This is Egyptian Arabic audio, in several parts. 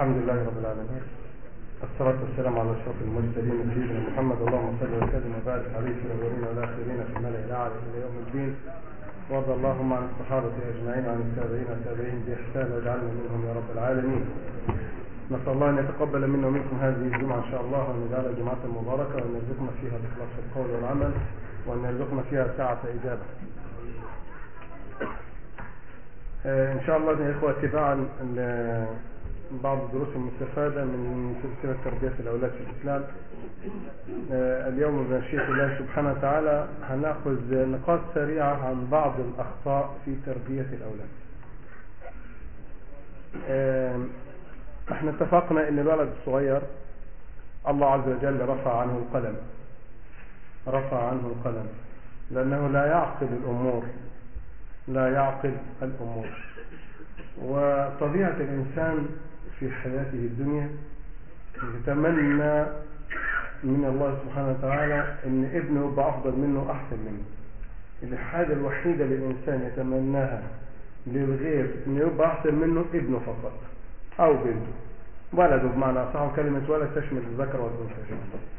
الحمد لله رب العالمين الصلاة والسلام على أشرف المرسلين سيدنا محمد اللهم صل وسلم وبارك عليه في الأولين والآخرين في الملأ الأعلى إلى يوم الدين وارض اللهم عن الصحابة أجمعين وعن التابعين والتابعين بإحسان واجعلنا منهم يا رب العالمين نسأل الله أن يتقبل منا ومنكم هذه الجمعة إن شاء الله وأن يجعلها جمعة مباركة وأن يرزقنا فيها الإخلاص في القول والعمل وأن يرزقنا فيها ساعة إجابة آه، إن شاء الله يا إخوة اتباعا ل- بعض الدروس المستفادة من سلسلة تربية الأولاد في الإسلام آه، اليوم بمشيئة الله سبحانه وتعالى هنأخذ نقاط سريعة عن بعض الأخطاء في تربية الأولاد آه، احنا اتفقنا ان الولد الصغير الله عز وجل رفع عنه القلم رفع عنه القلم لأنه لا يعقل الأمور لا يعقل الأمور وطبيعة الإنسان في حياته الدنيا يتمنى من الله سبحانه وتعالى أن ابنه يبقى أفضل منه أحسن منه الحاجة الوحيدة للإنسان يتمناها للغير أن يبقى أحسن منه ابنه فقط أو بنته ولده بمعنى أصح كلمة ولد تشمل الذكر والأنثى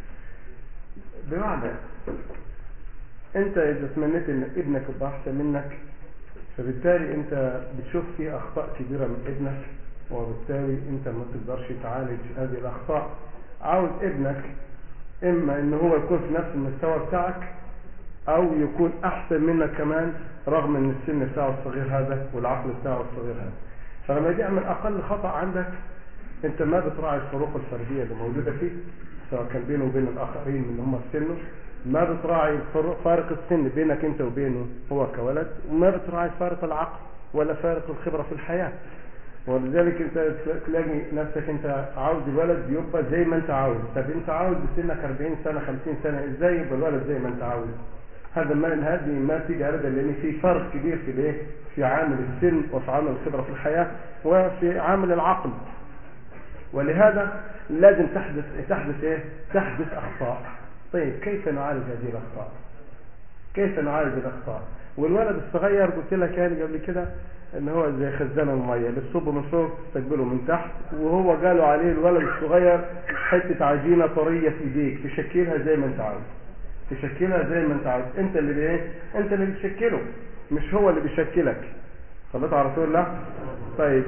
بمعنى أنت إذا تمنيت أن ابنك يبقى أحسن منك فبالتالي أنت بتشوف فيه أخطاء كبيرة من ابنك وبالتالي أنت ما تقدرش تعالج هذه الأخطاء عاوز ابنك إما أن هو يكون في نفس المستوى بتاعك أو يكون أحسن منك كمان رغم أن السن بتاعه الصغير هذا والعقل بتاعه الصغير هذا فلما يجي يعمل أقل خطأ عندك أنت ما بتراعي الفروق الفردية اللي موجودة فيه سواء كان بينه وبين الآخرين من هم في سنه ما بتراعي الفروق- فارق السن بينك أنت وبينه هو كولد وما بتراعي فارق العقل ولا فارق الخبرة في الحياة ولذلك انت تلاقي نفسك انت عاوز الولد يبقى زي ما انت عاوز طب انت عاوز بسنك 40 سنة 50 سنة ازاي يبقى الولد زي ما انت عاوز هذا ما هذه ما تيجي ابدا لان في فرق كبير في الايه في عامل السن وفي عامل الخبرة في الحياة وفي عامل العقل ولهذا لازم تحدث تحدث ايه تحدث اخطاء طيب كيف نعالج هذه الاخطاء كيف نعالج الاخطاء والولد الصغير قلت لك يعني قبل كده ان هو زي خزان الميه بتصبه من فوق تستقبله من تحت وهو قالوا عليه الولد الصغير حته عجينه طريه في ايديك تشكلها زي ما انت عاوز تشكلها زي ما انت عاوز انت اللي بايه انت اللي بتشكله مش هو اللي بيشكلك صليت على رسول الله طيب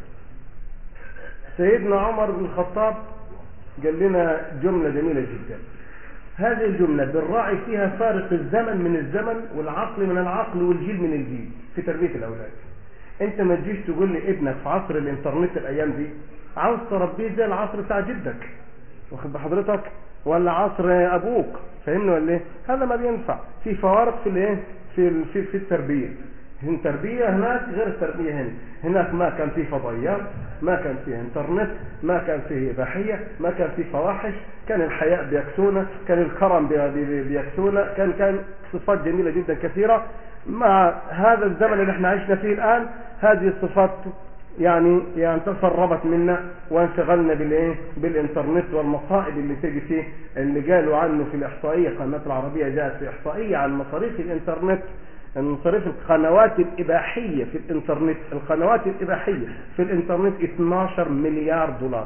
سيدنا عمر بن الخطاب قال لنا جملة جميلة جدا هذه الجملة بنراعي فيها فارق الزمن من الزمن والعقل من العقل والجيل من الجيل في تربية الأولاد انت ما تجيش تقول لي ابنك في عصر الانترنت الأيام دي عاوز تربيه زي العصر بتاع جدك واخد بحضرتك ولا عصر أبوك فاهمني ولا ايه هذا ما بينفع في فوارق في الايه في ال- في, في التربية التربية هناك غير التربية هنا هناك ما كان فيه فضائيات ما كان فيه انترنت ما كان فيه إباحية ما كان فيه فواحش كان الحياء بيكسونا كان الكرم بي- بي- بيكسونا كان كان صفات جميلة جدا كثيرة مع هذا الزمن اللي احنا عشنا فيه الآن هذه الصفات يعني يعني تسربت منا وانشغلنا بالايه بالانترنت والمصائب اللي تجي فيه اللي قالوا عنه في الاحصائيه قناه العربيه جاءت في احصائيه عن مصاريف الانترنت مصاريف القنوات الاباحيه في الانترنت القنوات الاباحيه في الانترنت 12 مليار دولار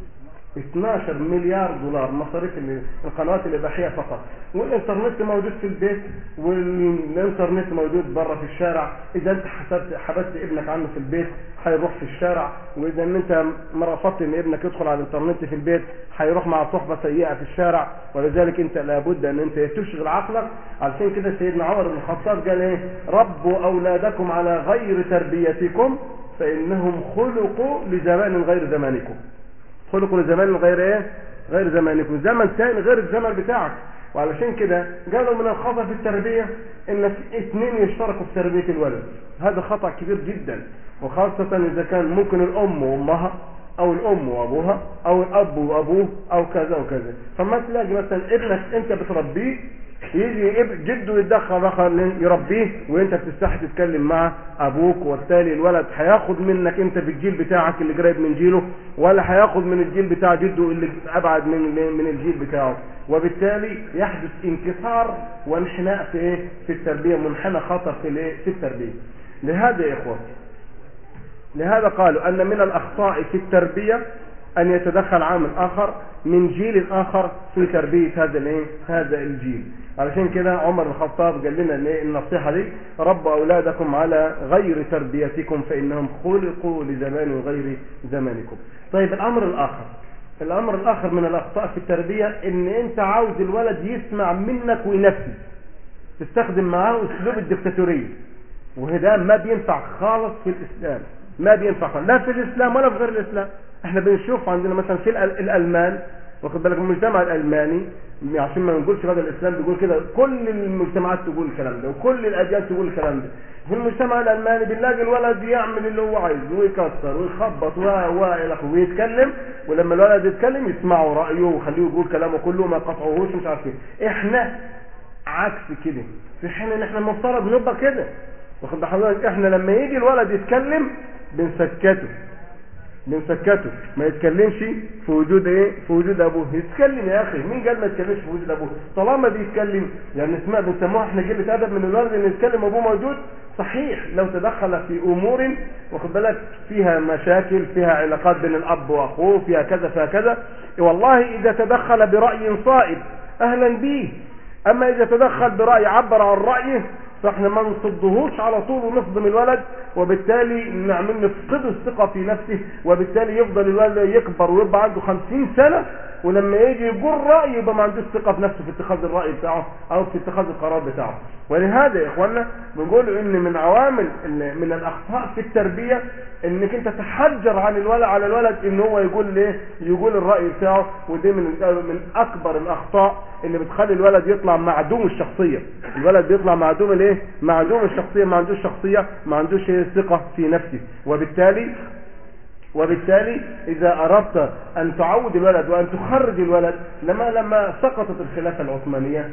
12 مليار دولار مصاريف ال- القنوات الإباحية فقط والإنترنت موجود في البيت والإنترنت موجود برا في الشارع إذا أنت حسبت حبست ابنك عنه في البيت هيروح في الشارع وإذا إن أنت ما رفضت إن ابنك يدخل على الإنترنت في البيت هيروح مع صحبة سيئة في الشارع ولذلك أنت لابد أن أنت تشغل عقلك علشان كده سيدنا عمر بن الخطاب قال إيه ربوا أولادكم على غير تربيتكم فإنهم خلقوا لزمان غير زمانكم خلقوا لزمان غير ايه غير زمانكم زمن ثاني غير الزمن بتاعك وعلشان كده قالوا من الخطأ في التربية ان في اثنين يشتركوا في تربية الولد هذا خطأ كبير جدا وخاصة اذا كان ممكن الام وامها او الام وابوها او الاب وابوه او كذا وكذا فما تلاقي مثلا ابنك انت بتربيه يجي اب- جده يتدخل اخر يربيه وانت بتستحي تتكلم مع ابوك وبالتالي الولد هياخد منك انت بالجيل بتاعك اللي قريب من جيله ولا هياخد من الجيل بتاع جده اللي ابعد من من الجيل بتاعه وبالتالي يحدث انكسار وانحناء في ايه في التربيه منحنى خطر في الايه في التربيه لهذا يا اخوه لهذا قالوا ان من الاخطاء في التربيه ان يتدخل عامل اخر من جيل اخر في تربيه هذا الايه هذا الجيل علشان كده عمر بن الخطاب قال لنا ان النصيحه دي ربوا اولادكم على غير تربيتكم فانهم خلقوا لزمان غير زمانكم طيب الامر الاخر الامر الاخر من الاخطاء في التربيه ان انت عاوز الولد يسمع منك وينفذ تستخدم معاه اسلوب الدكتاتوريه وده ما بينفع خالص في الاسلام ما بينفع خالص لا في الاسلام ولا في غير الاسلام احنا بنشوف عندنا مثلا في الالمان واخد بالك المجتمع الالماني عشان ما نقولش هذا الاسلام بيقول كده كل المجتمعات تقول الكلام ده وكل الاجيال تقول الكلام ده في المجتمع الالماني بنلاقي الولد يعمل اللي هو عايزه ويكسر ويخبط و و الى اخره ويتكلم ولما الولد يتكلم يسمعوا رايه وخليه يقول كلامه كله ما يقطعوهوش مش عارف ايه احنا عكس كده في حين ان احنا المفترض نبقى كده واخد بحضرتك احنا لما يجي الولد يتكلم بنسكته بنسكته ما يتكلمش في وجود ايه في وجود ابوه يتكلم يا اخي مين قال ما يتكلمش في وجود ابوه طالما بيتكلم يعني اسمها بنسموها احنا قله ادب من الولد ان يتكلم ابوه موجود صحيح لو تدخل في امور واخد بالك فيها مشاكل فيها علاقات بين الاب واخوه فيها كذا فيها كذا والله اذا تدخل براي صائب اهلا به اما اذا تدخل براي عبر عن رايه فاحنا ما نصدهوش على طول ونصدم الولد وبالتالي نعمل نفقده الثقة في نفسه وبالتالي يفضل الولد يكبر ويبقى عنده خمسين سنة ولما يجي يقول رأي يبقى ما عندوش ثقة في نفسه في اتخاذ الرأي بتاعه أو في اتخاذ القرار بتاعه ولهذا يا إخوانا بنقول إن من عوامل من الأخطاء في التربية إنك أنت تحجر عن الولد على الولد إن هو يقول ليه يقول الرأي بتاعه ودي من من أكبر الأخطاء اللي بتخلي الولد يطلع معدوم الشخصية الولد بيطلع معدوم الايه معدوم الشخصية ما عندوش شخصية ما عندوش ثقة في نفسه وبالتالي وبالتالي إذا أردت أن تعود الولد وأن تخرج الولد لما لما سقطت الخلافة العثمانية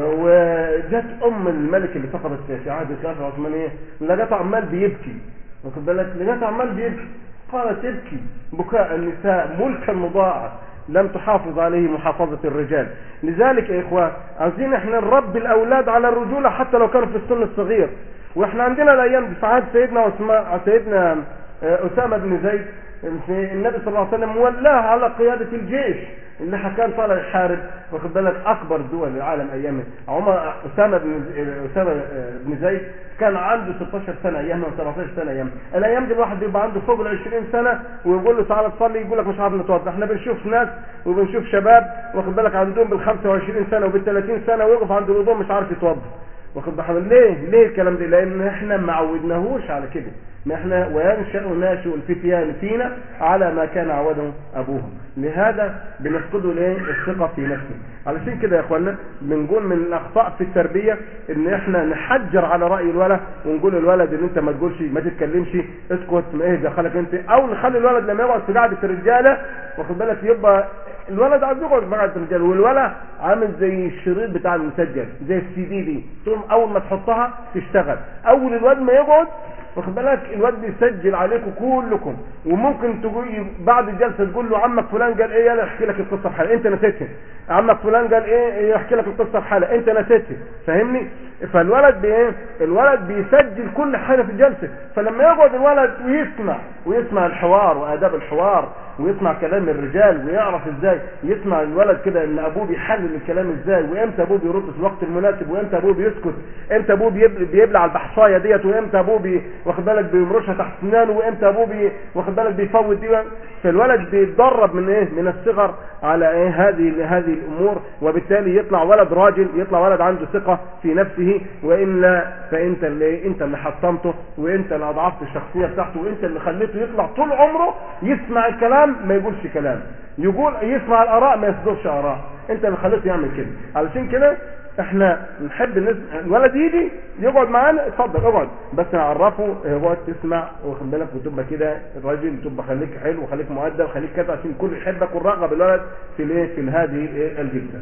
وجت أم الملك اللي سقطت في عهد الخلافة العثمانية لقيته عمال بيبكي واخد بالك لقيته عمال بيبكي قالت تبكي بكاء النساء ملكا مضاعف لم تحافظ عليه محافظة الرجال لذلك يا إخوان عايزين احنا نربي الأولاد على الرجولة حتى لو كانوا في السن الصغير واحنا عندنا الأيام دي ساعات سيدنا عثمان سيدنا أسامة بن زيد في النبي صلى الله عليه وسلم ولاه على قيادة الجيش اللي كان طالع يحارب واخد بالك اكبر دول العالم ايامه عمر اسامه بن اسامه بن زيد كان عنده 16 سنه ايامها 17 سنه ايامها الايام دي الواحد بيبقى عنده فوق ال 20 سنه ويقول له تعالى تصلي يقول لك مش عارف نتوضا احنا بنشوف ناس وبنشوف شباب واخد بالك عندهم بال 25 سنه وبال 30 سنه ويقف عند الوضوء مش عارف يتوضا واخد بالك ليه ليه الكلام ده لان احنا ما عودناهوش على كده ما احنا وينشأ ناشئ الفتيان فينا على ما كان عوده ابوهم لهذا بنفقده ليه الثقة في نفسه علشان كده يا اخوانا بنقول من الاخطاء في التربية ان احنا نحجر على رأي الولد ونقول الولد ان انت ما تقولش ما تتكلمش اسكت ما ايه دخلك انت او نخلي الولد لما يقعد في قعدة الرجالة واخد بالك يبقى الولد عايز يقعد في قعدة الرجالة والولد عامل زي الشريط بتاع المسجل زي السي دي دي تقوم اول ما تحطها تشتغل اول الواد ما يقعد واخد بالك الواد بيسجل عليكم كلكم وممكن تقول بعد الجلسه تقول له عمك فلان قال ايه يلا احكي لك القصه بحالها انت نسيتها عمك فلان قال ايه يحكي لك القصه بحالها انت نسيتها فاهمني فالولد بايه الولد بيسجل كل حاجه في الجلسه فلما يقعد الولد ويسمع ويسمع الحوار واداب الحوار ويسمع كلام الرجال ويعرف ازاي يسمع الولد كده ان ابوه بيحلل الكلام ازاي وامتى ابوه بيرد في الوقت المناسب وامتى ابوه بيسكت امتى ابوه بيبلع البحصايه ديت وامتى ابوه بي واخد بالك بيمرشها تحت سنانه وامتى ابوه بي واخد بالك بيفوت دي فالولد بيتدرب من ايه من الصغر على ايه هذه هذه الامور وبالتالي يطلع ولد راجل يطلع ولد عنده ثقه في نفسه والا فانت اللي انت اللي حطمته وانت اللي اضعفت الشخصيه بتاعته وانت اللي خليته يطلع طول عمره يسمع الكلام ما يقولش كلام يقول يسمع الاراء ما يصدرش اراء انت اللي خليته يعمل كده علشان كده احنا نحب الناس الولد يجي يقعد معانا اتفضل اقعد بس نعرفه اقعد تسمع واخد بالك وتبقى كده الراجل تبقى خليك حلو وخليك مؤدب وخليك كذا عشان الكل يحبك ونرغب الولد في الايه في هذه الجلسه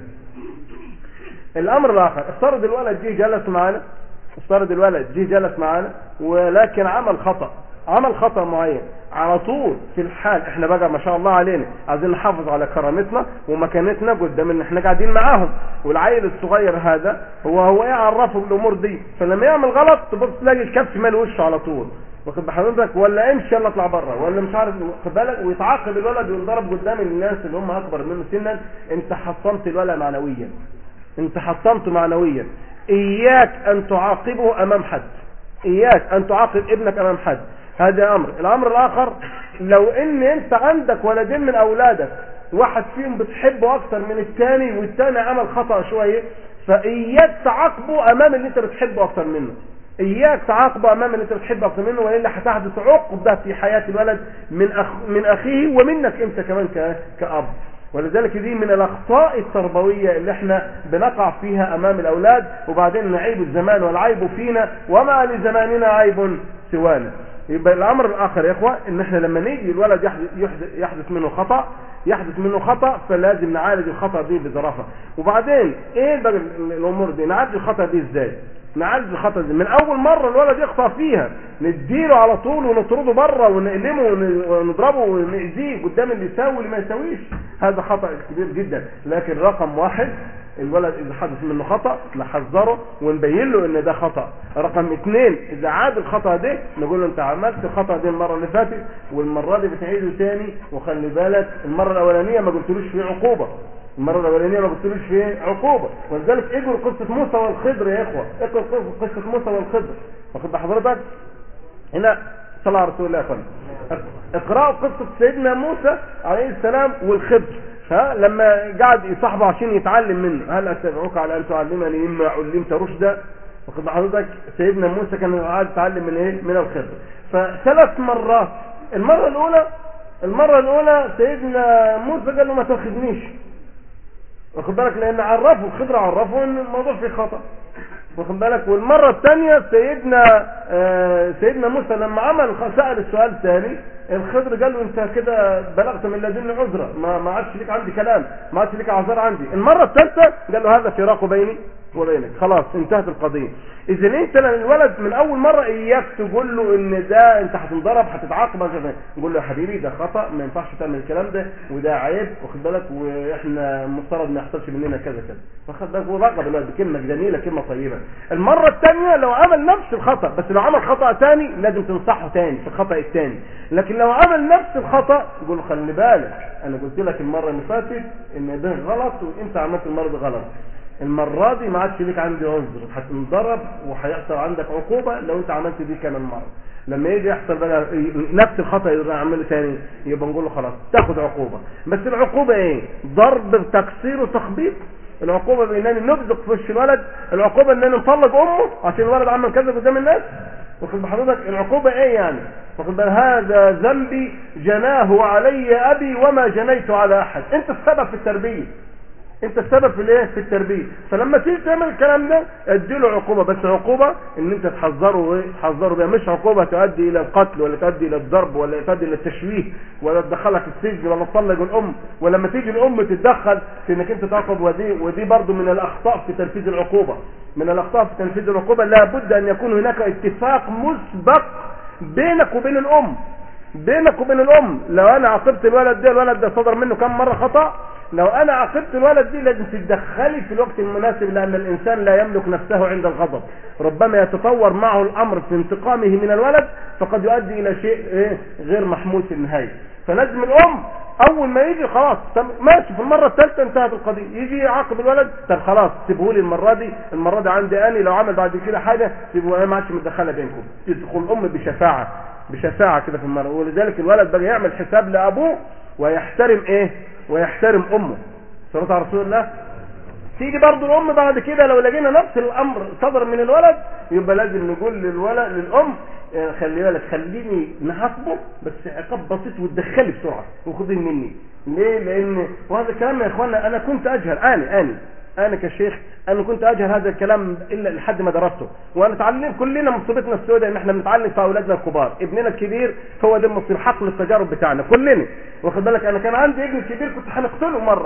الامر الاخر افترض الولد جه جلس معانا افترض الولد جه جلس معانا ولكن عمل خطا عمل خطأ معين على طول في الحال احنا بقى ما شاء الله علينا عايزين نحافظ على كرامتنا ومكانتنا قدام ان احنا قاعدين معاهم والعيل الصغير هذا هو هو ايه عرفه بالامور دي فلما يعمل غلط تبص تلاقي الكف مال وشه على طول واخد بحضرتك ولا امشي يلا اطلع بره ولا مش عارف خد بالك ويتعاقب الولد وينضرب قدام الناس اللي هم اكبر منه سنا انت حصنت الولد معنويا انت حصنته معنويا اياك ان تعاقبه امام حد اياك ان تعاقب ابنك امام حد هذا امر الامر الاخر لو ان انت عندك ولدين من اولادك واحد فيهم بتحبه اكتر من الثاني والثاني عمل خطأ شوية فاياك تعاقبه امام اللي انت بتحبه اكتر منه اياك تعاقبه امام اللي انت بتحبه اكتر منه والا هتحدث عقده في حياه الولد من أخ من اخيه ومنك انت كمان كاب ولذلك دي من الاخطاء التربويه اللي احنا بنقع فيها امام الاولاد وبعدين نعيب الزمان والعيب فينا وما لزماننا عيب سوانا يبقى الامر الاخر يا اخوه ان احنا لما نيجي الولد يحدث, يحدث منه خطا يحدث منه خطا فلازم نعالج الخطا دي بظرافه وبعدين ايه بقى الامور دي نعالج الخطا دي ازاي نعالج الخطا دي من اول مره الولد يخطا فيها نديله على طول ونطرده بره ونقلمه ونضربه ونأذيه قدام اللي يساوي واللي ما يساويش هذا خطا كبير جدا لكن رقم واحد الولد اذا حدث منه خطا نحذره ونبين له ان ده خطا رقم اثنين اذا عاد الخطا ده نقول له انت عملت الخطا ده المره اللي فاتت والمره دي بتعيده تاني وخلي بالك المره الاولانيه ما قلتلوش فيه عقوبه المرة الأولانية ما قلتلوش فيه عقوبة ولذلك اقروا قصة موسى والخضر يا إخوة اقروا قصة موسى والخضر واخد بحضرتك هنا صلى على رسول الله يا فندم اقرأوا قصة سيدنا موسى عليه السلام والخضر ها لما قعد يصاحبه عشان يتعلم منه هل اتبعوك على ان تعلمني مما علمت رشدا واخد حضرتك سيدنا موسى كان قاعد يتعلم من ايه من الخضر فثلاث مرات المره الاولى المره الاولى سيدنا موسى قال له ما تاخذنيش واخد بالك لان عرفه الخضر عرفه ان الموضوع فيه خطا واخد بالك والمره الثانيه سيدنا آه سيدنا موسى لما عمل سال السؤال الثاني الخضر قال له انت كده بلغت من لدن عذرا ما ما عادش ليك عندي كلام ما عادش ليك اعذار عندي المره الثالثه قال له هذا فراق بيني وبينك خلاص انتهت القضيه اذا انت الولد من اول مره اياك تقول له ان ده انت هتنضرب هتتعاقب نقول له يا حبيبي ده خطا ما ينفعش تعمل الكلام ده وده عيب واخد بالك واحنا مفترض ما يحصلش مننا كذا كذا فاخد بالك ورغب الولد بكلمه جميله كلمه طيبه المره الثانيه لو عمل نفس الخطا بس لو عمل خطا ثاني لازم تنصحه ثاني في الخطا الثاني لكن لو عمل نفس الخطا تقول له خلي بالك انا قلت لك المره اللي فاتت ان ده غلط وانت عملت المره دي غلط المرة دي ما عادش ليك عندي عذر هتنضرب وهيحصل عندك عقوبة لو انت عملت دي كمان مرة لما يجي يحصل بقى نفس الخطأ يرجع يعمله تاني يبقى نقول له خلاص تاخد عقوبة بس العقوبة ايه ضرب تكسير وتخبيط العقوبة بانني نبزق في وش الولد العقوبة انني نطلق امه عشان الولد عمل كذا قدام الناس واخد بحضرتك العقوبة ايه يعني واخد بال هذا ذنبي جناه علي ابي وما جنيت على احد انت السبب في التربية انت السبب في الايه في التربيه فلما تيجي تعمل الكلام ده اديله عقوبه بس عقوبه ان انت تحذره ايه تحذره بيها مش عقوبه تؤدي الى القتل ولا تؤدي الى الضرب ولا تؤدي الى التشويه ولا تدخلك السجن ولا تطلق الام ولما تيجي الام تتدخل في انك انت تعاقب ودي ودي برضه من الاخطاء في تنفيذ العقوبه من الاخطاء في تنفيذ العقوبه لابد ان يكون هناك اتفاق مسبق بينك وبين الام بينك وبين الام لو انا عاقبت الولد ده الولد ده صدر منه كم مره خطا لو انا عاقبت الولد دي لازم تتدخلي في الوقت المناسب لان الانسان لا يملك نفسه عند الغضب ربما يتطور معه الامر في انتقامه من الولد فقد يؤدي الى شيء ايه غير محمود في النهايه فلازم الام اول ما يجي خلاص طب ماشي في المره الثالثه انتهت القضيه يجي يعاقب الولد طب خلاص سيبه لي المره دي المره دي عندي اني لو عمل بعد كده حاجه سيبه انا ما عادش متدخله بينكم تدخل الام بشفاعه بشفاعه كده في المره ولذلك الولد بقى يعمل حساب لابوه ويحترم ايه ويحترم امه صلاه على رسول الله تيجي برضه الام بعد كده لو لقينا نفس الامر صدر من الولد يبقى لازم نقول للولد للام خلي بالك خليني نحاسبه بس عقاب بسيط وتدخلي بسرعه وخذي مني ليه لان وهذا الكلام يا اخوانا انا كنت اجهل اني اني انا كشيخ انا كنت اجهل هذا الكلام الا لحد ما درسته وانا اتعلم كلنا مصيبتنا السوداء ان احنا بنتعلم في اولادنا الكبار ابننا الكبير هو ده مصير حقل التجارب بتاعنا كلنا واخد بالك انا كان عندي ابن كبير كنت هنقتله مره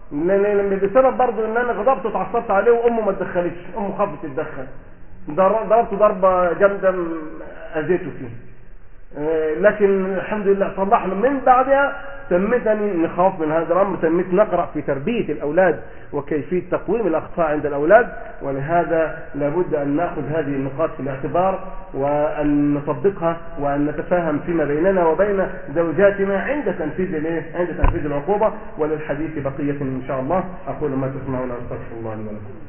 بسبب برضه ان انا غضبت وتعصبت عليه وامه ما تدخلتش امه خافت تتدخل ضربته ضربه جامده اذيته فيه آه، لكن الحمد لله صلحنا من بعدها تمتني نخاف من هذا الامر تمت نقرا في تربيه الاولاد وكيفيه تقويم الاخطاء عند الاولاد ولهذا لابد ان ناخذ هذه النقاط في الاعتبار وان نطبقها وان نتفاهم فيما بيننا وبين زوجاتنا عند تنفيذ الايه؟ عند تنفيذ العقوبه وللحديث بقيه ان شاء الله اقول ما تسمعون استغفر الله لي ولكم